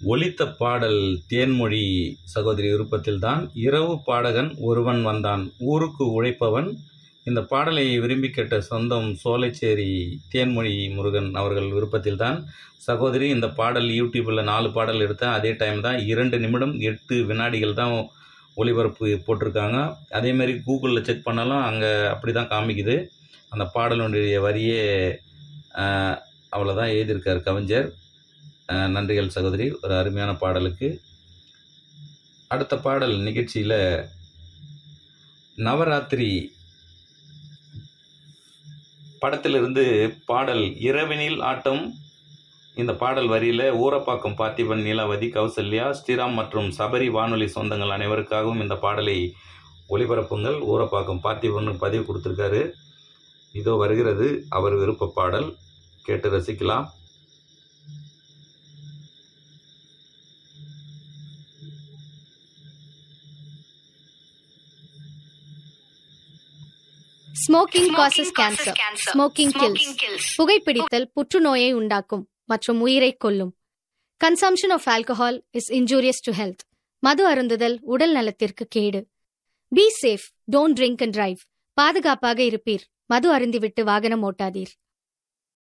ஒலித்த பாடல் தேன்மொழி சகோதரி விருப்பத்தில்தான் இரவு பாடகன் ஒருவன் வந்தான் ஊருக்கு உழைப்பவன் இந்த பாடலை விரும்பி கேட்ட சொந்தம் சோலைச்சேரி தேன்மொழி முருகன் அவர்கள் விருப்பத்தில்தான் சகோதரி இந்த பாடல் யூடியூப்பில் நாலு பாடல் எடுத்தேன் அதே டைம் தான் இரண்டு நிமிடம் எட்டு வினாடிகள் தான் ஒளிபரப்பு போட்டிருக்காங்க அதேமாரி கூகுளில் செக் பண்ணாலும் அங்கே அப்படி தான் காமிக்குது அந்த பாடலுடைய வரியே ஆஹ், அவ்வளோதான் எழுதியிருக்கார் கவிஞர் ஆஹ், நன்றிகள் சகோதரி ஒரு அருமையான பாடலுக்கு அடுத்த பாடல் நிகழ்ச்சியில் நவராத்திரி படத்திலிருந்து பாடல் இரவினில் ஆட்டம் இந்த பாடல் வரியில் ஊரப்பாக்கம் பார்த்திபன் நீலாவதி கௌசல்யா ஸ்ரீராம் மற்றும் சபரி வானொலி சொந்தங்கள் அனைவருக்காகவும் இந்த பாடலை ஒளிபரப்புங்கள் ஊரப்பாக்கம் பார்த்திபன் பதிவு கொடுத்துருக்காரு இதோ வருகிறது அவர் விருப்ப பாடல் கேட்டு ரசிக்கலாம் smoking causes cancer smoking kills புகைப்பிடித்தல் புற்றுநோயை உண்டாக்கும் மற்றும் உயிரை கொல்லும் consumption of alcohol is injurious to health மது அருந்துதல் உடல் நலத்திற்கு கேடு be safe don't drink and drive பாதுகாப்பாக இருப்பீர் மது அருந்திவிட்டு வாகனம் ஓட்டாதீர்